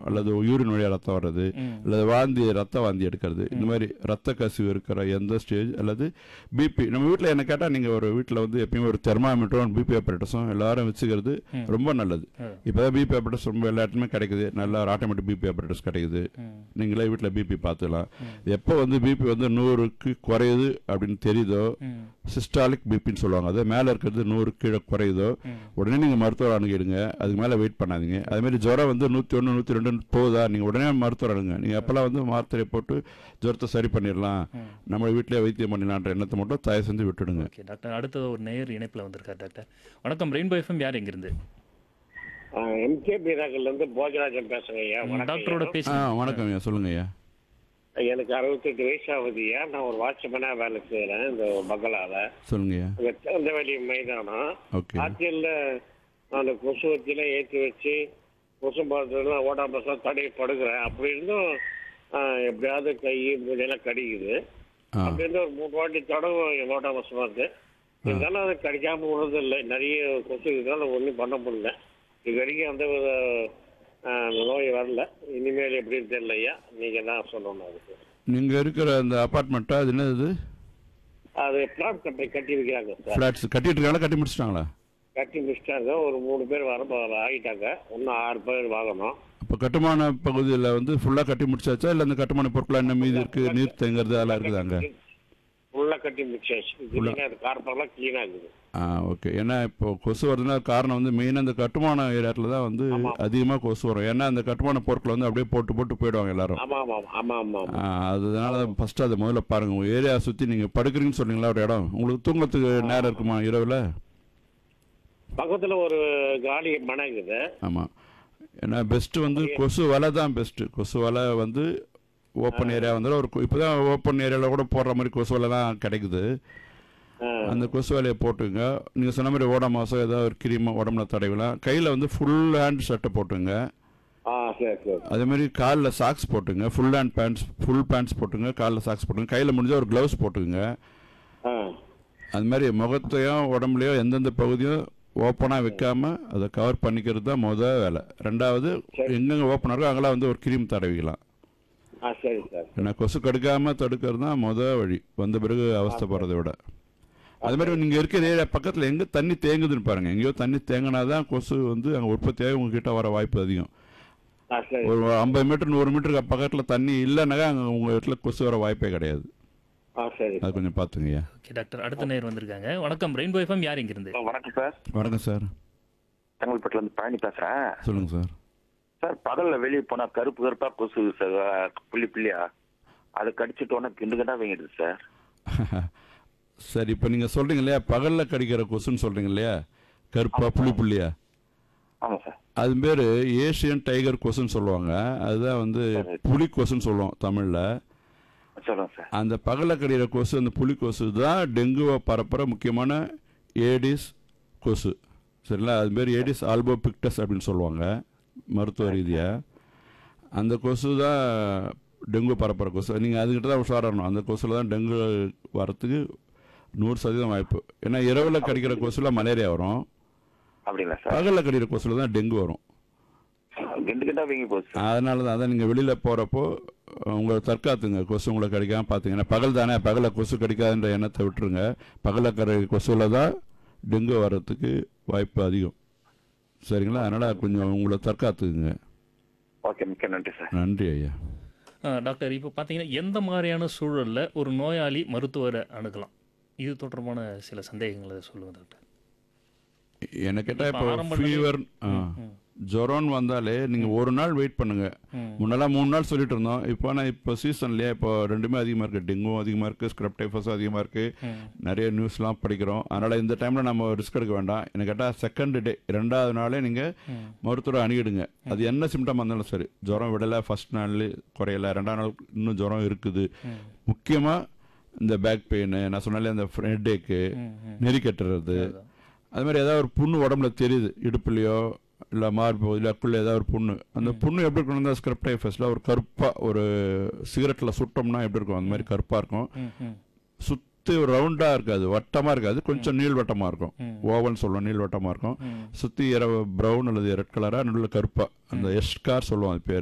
அல்லது யூரின் வழியாக ரத்தம் வர்றது அல்லது வாந்தி ரத்த வாந்தி எடுக்கிறது இந்த மாதிரி ரத்த கசிவு இருக்கிற எந்த ஸ்டேஜ் அல்லது பிபி நம்ம வீட்டில் என்ன கேட்டால் நீங்கள் ஒரு வீட்டில் வந்து எப்பயுமே ஒரு தெர்மாமீட்டரும் பிபி ஆப்ரேட்டர்ஸும் எல்லாரும் வச்சுக்கிறது ரொம்ப நல்லது இப்போதான் பிபி ஆப்ரேட்டர்ஸ் ரொம்ப எல்லா இடத்துலையுமே கிடைக்குது நல்லா ஆட்டோமேட்டிக் பிபி ஆப்ரேட்டர்ஸ் கிடைக்குது நீங்களே வீட்டில் பிபி பார்த்துக்கலாம் எப்போ வந்து பிபி வந்து நூறுக்கு குறையுது அப்படின்னு தெரியுதோ சிஸ்டாலிக் பிபின்னு சொல்லுவாங்க அது மேலே இருக்கிறது நூறு கீழே குறையுதோ உடனே நீங்கள் மருத்துவர் அணுகிடுங்க அதுக்கு மேலே வெயிட் பண்ணாதீங்க அதே மாதிரி ஜுரம் வந்து நூற்றி ஒன்று நூற்றி ரெண்டுன்னு போகுதா நீங்கள் உடனே மருத்துவர் அணுங்க நீங்கள் அப்போல்லாம் வந்து மாத்திரை போட்டு ஜுரத்தை சரி பண்ணிடலாம் நம்ம வீட்டிலே வைத்தியம் பண்ணிடலான்ற எண்ணத்தை மட்டும் தயவு செஞ்சு விட்டுடுங்க ஓகே டாக்டர் அடுத்தது ஒரு நேயர் இணைப்பில் வந்திருக்கார் டாக்டர் வணக்கம் ரெயின்போ எஃப்எம் யார் எங்கிருந்து எம்கே பீராக்கள்ல இருந்து போஜராஜன் பேசுறேன் ஐயா வணக்கம் டாக்டரோட ஐயா. பேசி ஆ வணக்கம் ஐயா சொல்லுங்க ஐயா எனக்கு அறுபத்தெட்டு வயசு ஆகுதுயா நான் ஒரு வாட்ச்மேனா வேலை செய்யறேன் இந்த பங்களால சொல்லுங்க ஐயா அங்க திறந்தவெளி மைதானம் ஓகே ஆட்சியில் அந்த கொசு வச்சில ஏற்றி வச்சு கொசு மருந்துலாம் ஓடாமலாம் தடவி படுக்கிறேன் அப்படி இருந்தும் ஆஹ், எப்படியாவது கை மூஞ்செல்லாம் கடிக்குது ஆ அப்படி இருந்து ஒரு மூணு வாட்டி தடவும் ஓடாமஸ் மருந்து இருந்தாலும் அது கடிக்காம விடுறது இல்லை நிறைய கொசு இதனால ஒன்றும் பண்ண முடியல இது வரைக்கும் அந்த வித ஆஹ், நோய் வரல இனிமேல் எப்படின்னு தெரியல ஐயா நீங்க தான் சொல்லணும் அதுக்கு நீங்கள் இருக்கிற அந்த அப்பார்ட்மெண்ட்டா அது என்னது அது பிளாட் கட்டை கட்டி வைக்கிறாங்க சார் ஃப்ளாட்ஸ் கட்டிட்டு இருக்காங்களா கட்டி முடிச்சிட்டாங்களா கட்டி முடிச்சிட்டாங்க ஒரு மூணு பேர் வர ஆகிட்டாங்க இன்னும் ஆறு பேர் வாங்கணும் இப்போ கட்டுமான பகுதியில் வந்து ஃபுல்லாக கட்டி முடிச்சாச்சா இல்லை அந்த கட்டுமான பொருட்கள் என்ன மீதி இருக்குது நீர் தேங்குறது அதெல்லாம் இருக்குது அங்கே ஃபுல்லாக கட்டி முடிச்சாச்சு இல்லைன்னா அது கார்பெல்லாம் க்ளீனாக இருக்குது ஆ ஓகே ஏன்னா இப்போ கொசு வருதுன்னா காரணம் வந்து மெயினாக அந்த கட்டுமான ஏரியாவில் தான் வந்து அதிகமாக கொசு வரும் ஏன்னா அந்த கட்டுமான பொருட்களை வந்து அப்படியே போட்டு போட்டு போயிடுவாங்க எல்லாரும் ஆமாம் ஆமாம் ஆமாம் ஆமாம் ஆ, அதனால ஃபஸ்ட்டு அதை முதல்ல பாருங்கள் உங்கள் ஏரியா சுற்றி நீங்கள் படுக்கிறீங்கன்னு சொன்னீங்களா ஒரு இடம் உங்களுக்கு தூங்கத்துக்கு நேரம் இருக்குமா இரவில் பக்கத்தில் ஒரு காலி மனை இருக்குது ஆமாம் ஏன்னா பெஸ்ட்டு வந்து கொசு வலை தான் பெஸ்ட்டு கொசு வலை வந்து ஓப்பன் ஏரியா வந்து ஒரு இப்போ தான் ஓப்பன் ஏரியாவில் கூட போடுற மாதிரி கொசு வலைலாம் கிடைக்குது ஆ. அந்த கொசு வலையை போட்டுங்க நீங்கள் சொன்ன மாதிரி ஓட மாதம் ஏதாவது ஒரு கிரீம் உடம்புல தடவிலாம் கையில் வந்து ஃபுல் ஹேண்ட் ஷர்ட்டை போட்டுங்க ஆ சரி சரி அதே மாதிரி காலில் சாக்ஸ் போட்டுங்க full hand pants full pants போட்டுங்க காலில் சாக்ஸ் போட்டுங்க கையில் முடிஞ்ச ஒரு க்ளவுஸ் போட்டுங்க ஆ அது மாதிரி முகத்தையும் உடம்புலையோ எந்தெந்த பகுதியும் ஓப்பனாக வைக்காம அதை கவர் பண்ணிக்கிறது தான் முத வேலை ரெண்டாவது எங்கெங்கே ஓப்பனாக இருக்கோ அங்கெல்லாம் வந்து ஒரு கிரீம் தடவிக்கலாம் ஆ சரி சார் ஏன்னா கொசு கடுக்காமல் தடுக்கிறது தான் முத வழி வந்த பிறகு அவஸ்தைப்படுறதை விட அது மாதிரி நீங்கள் இருக்கிற ஏரியா பக்கத்தில் எங்கே தண்ணி தேங்குதுன்னு பாருங்கள் எங்கேயோ தண்ணி தேங்கினா தான் கொசு வந்து அங்கே உற்பத்தியாகி உங்ககிட்ட வர வாய்ப்பு அதிகம் ஆ சரி ஒரு ஐம்பது மீட்டர் நூறு மீட்டருக்கு பக்கத்தில் தண்ணி இல்லைனாக்கா அங்கே உங்கள் வீட்டில் கொசு வர வாய்ப்பே கிடையாது ஆ சரி அது கொஞ்சம் பார்த்துங்கய்யா ஓகே டாக்டர் அடுத்த நேயர் வந்திருக்காங்க வணக்கம் ரெயின்போ எஃப்எம் யார் இங்கிருந்து வணக்கம் சார் வணக்கம் சார் செங்கல்பட்டுல இருந்து பழனி பேசுறேன் சொல்லுங்கள் சார் சார் பகல்ல வெளியே போனா கருப்பு கருப்பா கொசு சார் புள்ளி புள்ளியா அதை கடிச்சிட்டோன்னா கிண்டு கிண்டா வீங்கிடுது சார் சரி இப்போ நீங்கள் சொல்கிறீங்க இல்லையா பகலில் கடிக்கிற கொசுன்னு சொல்கிறீங்க இல்லையா கருப்பா புள்ளி புள்ளியா ஆமா சார் அது பேர் ஏஷியன் டைகர் கொசுன்னு சொல்லுவாங்க அதுதான் வந்து புலி கொசுன்னு சொல்லுவோம் தமிழில் சொல்லுங்க சார் அந்த பகலில் கடிக்கிற கொசு அந்த புலி கொசு தான் டெங்குவை பரப்புற முக்கியமான ஏடிஸ் கொசு சரிங்களா அது பேர் ஏடிஸ் ஆல்போபிக்டஸ் அப்படின்னு சொல்லுவாங்க மருத்துவ ரீதியாக அந்த கொசு தான் டெங்கு பரப்புற கொசு நீங்கள் அதுக்கிட்ட தான் உஷாரணும் அந்த கொசுல தான் டெங்கு வரத்துக்கு நூறு சதவீதம் வாய்ப்பு ஏன்னா இரவில் கடிக்கிற கொசுல மலேரியா வரும் அப்படிங்களா சார் பகலில் கடிக்கிற கொசுல தான் டெங்கு வரும் கிண்டு கிண்டா வீங்கி போகுது சார் அதனால தான் அதான் நீங்கள் வெளியில் போகிறப்போ உங்களை தற்காத்துங்க கொசு உங்களை கடிக்காமல் பார்த்துங்க பகல் தானே பகலில் கொசு கடிக்காதுன்ற எண்ணத்தை விட்டுருங்க பகலில் கரை கொசுவில் தான் டெங்கு வர்றதுக்கு வாய்ப்பு அதிகம் சரிங்களா அதனால் கொஞ்சம் உங்களை தற்காத்துக்குங்க ஓகே மிக்க நன்றி சார் நன்றி ஐயா ஆ, டாக்டர் இப்போ பார்த்தீங்கன்னா எந்த மாதிரியான சூழலில் ஒரு நோயாளி மருத்துவரை அணுகலாம் இது தொடர்பான சில சந்தேகங்களை சொல்லுங்க டாக்டர் என்ன கேட்டால் இப்போ ஆரம்ப ஃபீவர் ஜுரம்னு வந்தாலே நீங்கள் ஒரு நாள் வெயிட் பண்ணுங்க முன்னெல்லாம் மூணு நாள் சொல்லிட்டு இருந்தோம் இப்போ ஆனால் இப்போ சீசன்லேயே இப்போ ரெண்டுமே அதிகமாக இருக்குது டெங்கும் அதிகமாக இருக்குது ஸ்க்ரப் டைஃபஸும் அதிகமாக இருக்குது நிறைய நியூஸ்லாம் படிக்கிறோம் அதனால் இந்த டைமில் நம்ம ரிஸ்க் எடுக்க வேண்டாம் என்ன கேட்டால் செகண்ட் டே ரெண்டாவது நாளே நீங்கள் மருத்துவரை அணுகிடுங்க அது என்ன சிம்டம் வந்தாலும் சரி ஜுரம் விடலை ஃபர்ஸ்ட் நாள் குறையல ரெண்டாவது நாள் இன்னும் ஜுரம் இருக்குது முக்கியமாக இந்த பேக் பெயின் நான் சொன்னாலே அந்த ஹெட் ஏக்கு நெறி கட்டுறது அது மாதிரி ஏதாவது ஒரு புண்ணு உடம்புல தெரியுது இடுப்புலையோ இல்லை மார்பு இல்லக்குள்ள ஏதாவது ஒரு புண்ணு அந்த புண்ணு எப்படி இருக்கணும் ஸ்கிரிப்ட் டைஃபஸில் ஒரு கருப்பாக ஒரு சிகரெட்டில் சுட்டோம்னா எப்படி இருக்கும் அந்த மாதிரி கருப்பாக இருக்கும் சுற்றி ரவுண்டாக இருக்காது வட்டமாக இருக்காது கொஞ்சம் நீள்வட்டமாக இருக்கும் ஓவல்னு சொல்லுவோம் நீள்வட்டமாக இருக்கும் சுற்றி ப்ரௌன் அல்லது ரெட் கலராக நடுவில் கருப்பாக அந்த எஸ்கார் சொல்லுவோம் அது பேர்